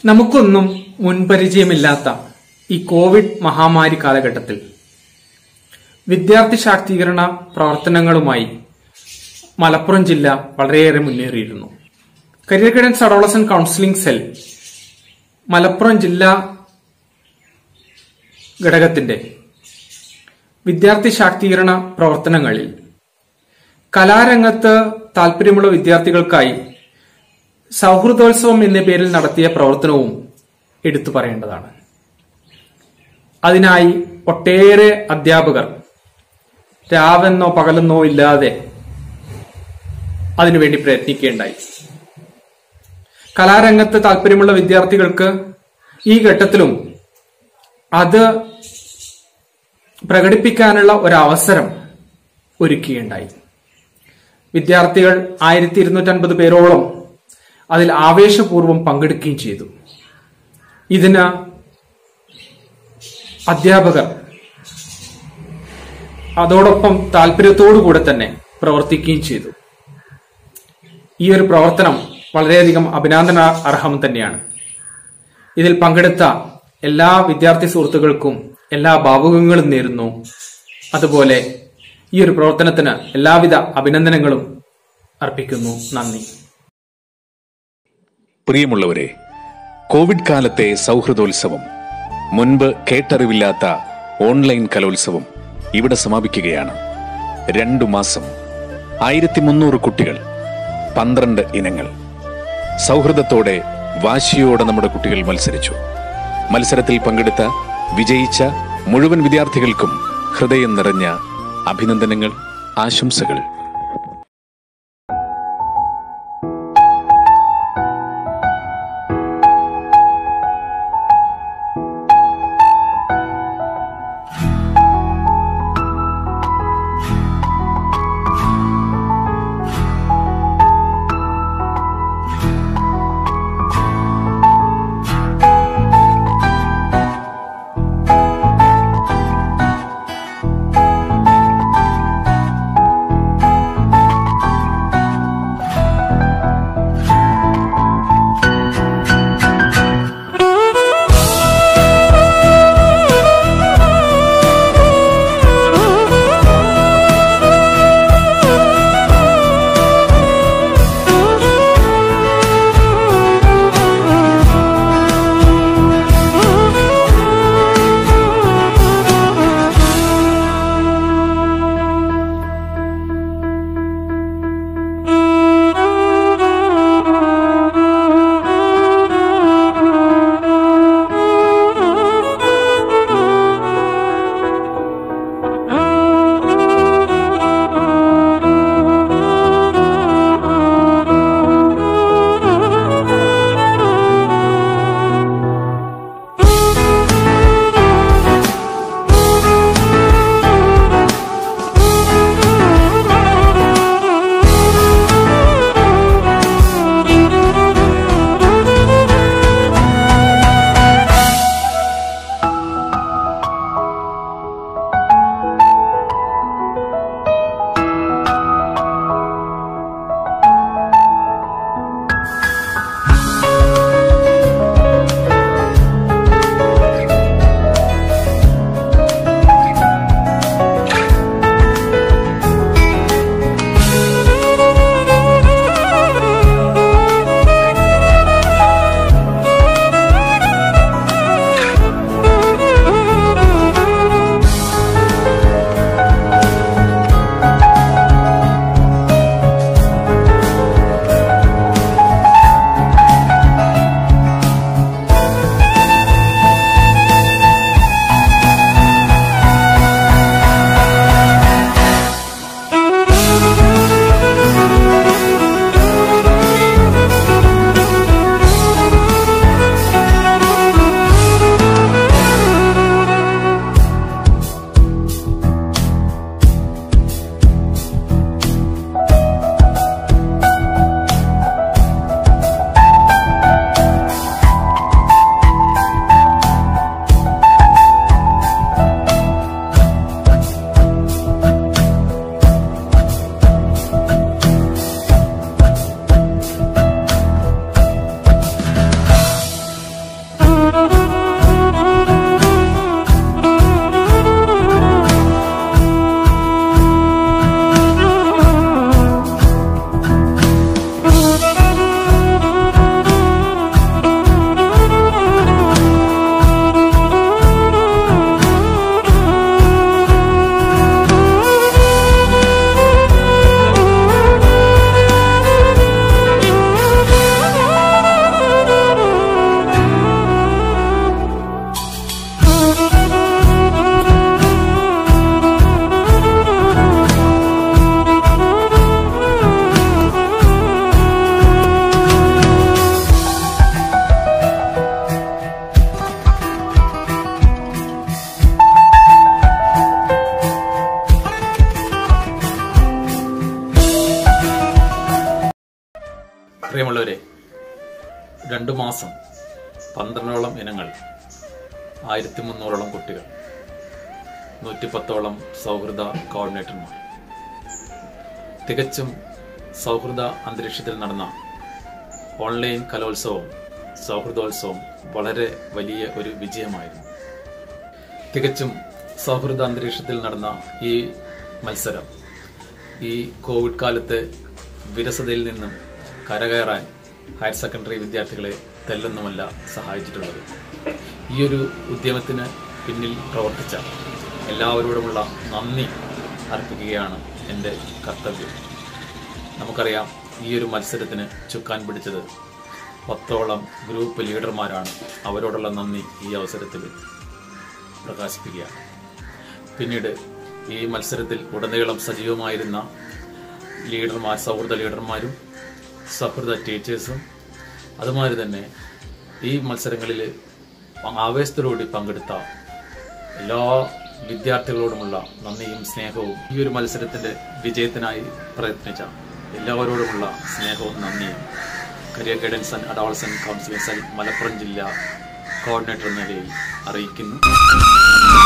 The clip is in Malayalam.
നമുക്കൊന്നും മുൻപരിചയമില്ലാത്ത ഈ കോവിഡ് മഹാമാരി കാലഘട്ടത്തിൽ വിദ്യാർത്ഥി ശാക്തീകരണ പ്രവർത്തനങ്ങളുമായി മലപ്പുറം ജില്ല വളരെയേറെ മുന്നേറിയിരുന്നു career guidance adolescent counselling cell Malappuram ജില്ലാ ഘടകത്തിന്റെ വിദ്യാർത്ഥി ശാക്തീകരണ പ്രവർത്തനങ്ങളിൽ കലാരംഗത്ത് താല്പര്യമുള്ള വിദ്യാർത്ഥികൾക്കായി സൗഹൃദോത്സവം എന്ന പേരിൽ നടത്തിയ പ്രവർത്തനവും എടുത്തു പറയേണ്ടതാണ് അതിനായി ഒട്ടേറെ അധ്യാപകർ രാവെന്നോ പകലെന്നോ ഇല്ലാതെ അതിനുവേണ്ടി പ്രയത്നിക്കുകയുണ്ടായി കലാരംഗത്ത് താല്പര്യമുള്ള വിദ്യാർത്ഥികൾക്ക് ഈ ഘട്ടത്തിലും അത് പ്രകടിപ്പിക്കാനുള്ള ഒരു അവസരം ഒരുക്കുകയുണ്ടായി വിദ്യാർത്ഥികൾ ആയിരത്തി ഇരുന്നൂറ്റൻപത് പേരോളം അതിൽ ആവേശപൂർവ്വം പങ്കെടുക്കുകയും ചെയ്തു ഇതിന് അധ്യാപകർ അതോടൊപ്പം താല്പര്യത്തോടുകൂടെ തന്നെ പ്രവർത്തിക്കുകയും ചെയ്തു ഈ ഒരു പ്രവർത്തനം വളരെയധികം അഭിനന്ദന അർഹം തന്നെയാണ് ഇതിൽ പങ്കെടുത്ത എല്ലാ വിദ്യാർത്ഥി സുഹൃത്തുക്കൾക്കും എല്ലാ ഭാവുകങ്ങളും നേരുന്നു അതുപോലെ ഈ ഒരു പ്രവർത്തനത്തിന് എല്ലാവിധ അഭിനന്ദനങ്ങളും അർപ്പിക്കുന്നു നന്ദി പ്രിയമുള്ളവരെ കോവിഡ് കാലത്തെ സൗഹൃദോത്സവം മുൻപ് കേട്ടറിവില്ലാത്ത ഓൺലൈൻ കലോത്സവം ഇവിടെ സമാപിക്കുകയാണ് രണ്ടു മാസം ആയിരത്തി മുന്നൂറ് കുട്ടികൾ പന്ത്രണ്ട് ഇനങ്ങൾ സൗഹൃദത്തോടെ വാശിയോടെ നമ്മുടെ കുട്ടികൾ മത്സരിച്ചു മത്സരത്തിൽ പങ്കെടുത്ത വിജയിച്ച മുഴുവൻ വിദ്യാർത്ഥികൾക്കും ഹൃദയം നിറഞ്ഞ അഭിനന്ദനങ്ങൾ ആശംസകൾ പ്രിയമുള്ളവരെ രണ്ടു മാസം പന്ത്രണ്ടോളം ഇനങ്ങൾ ആയിരത്തി മുന്നൂറോളം കുട്ടികൾ നൂറ്റിപ്പത്തോളം സൗഹൃദ കോർഡിനേറ്റർമാർ തികച്ചും സൗഹൃദ അന്തരീക്ഷത്തിൽ നടന്ന ഓൺലൈൻ കലോത്സവം സൗഹൃദോത്സവം വളരെ വലിയ ഒരു വിജയമായിരുന്നു തികച്ചും സൗഹൃദ അന്തരീക്ഷത്തിൽ നടന്ന ഈ മത്സരം ഈ കോവിഡ് കാലത്ത് വിരസതയിൽ നിന്നും കരകയറാൻ ഹയർ സെക്കൻഡറി വിദ്യാർത്ഥികളെ തെല്ലൊന്നുമല്ല സഹായിച്ചിട്ടുള്ളത് ഈ ഒരു ഉദ്യമത്തിന് പിന്നിൽ പ്രവർത്തിച്ച എല്ലാവരോടുമുള്ള നന്ദി അർപ്പിക്കുകയാണ് എൻ്റെ കർത്തവ്യം നമുക്കറിയാം ഈ ഒരു മത്സരത്തിന് ചുക്കാൻ പിടിച്ചത് പത്തോളം ഗ്രൂപ്പ് ലീഡർമാരാണ് അവരോടുള്ള നന്ദി ഈ അവസരത്തിൽ പ്രകാശിപ്പിക്കുകയാണ് പിന്നീട് ഈ മത്സരത്തിൽ ഉടനീളം സജീവമായിരുന്ന ലീഡർമാർ സൗഹൃദ ലീഡർമാരും സൗഹൃദ ടീച്ചേഴ്സും അതുമാതിരി തന്നെ ഈ മത്സരങ്ങളിൽ ആവേശത്തോടുകൂടി പങ്കെടുത്ത എല്ലാ വിദ്യാർത്ഥികളോടുമുള്ള നന്ദിയും സ്നേഹവും ഈ ഒരു മത്സരത്തിന്റെ വിജയത്തിനായി പ്രയത്നിച്ച എല്ലാവരോടുമുള്ള സ്നേഹവും നന്ദിയും career guidance and adolescent counselling cell Malappuram ജില്ലാ കോർഡിനേറ്റർ എന്ന നിലയിൽ അറിയിക്കുന്നു